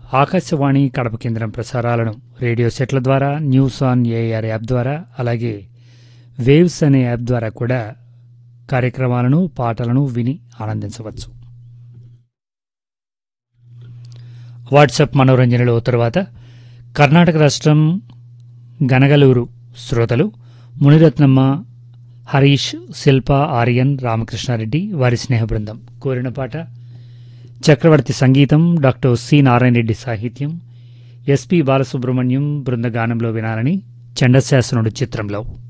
ఆకాశవాణి కడప కేంద్రం ప్రసారాలను రేడియో సెట్ల ద్వారా న్యూస్ ఆన్ ఏఆర్ యాప్ ద్వారా అలాగే వేవ్స్ అనే యాప్ ద్వారా కూడా కార్యక్రమాలను పాటలను విని ఆనందించవచ్చు వాట్సాప్ మనోరంజనలో తర్వాత కర్ణాటక రాష్ట్రం గనగలూరు శ్రోతలు మునిరత్నమ్మ హరీష్ శిల్ప ఆర్యన్ రామకృష్ణారెడ్డి వారి స్నేహ బృందం కోరిన పాట చక్రవర్తి సంగీతం డాక్టర్ సి నారాయణ రెడ్డి సాహిత్యం ఎస్పి బాలసుబ్రహ్మణ్యం బృందగానంలో వినాలని చండశాసనుడు చిత్రంలో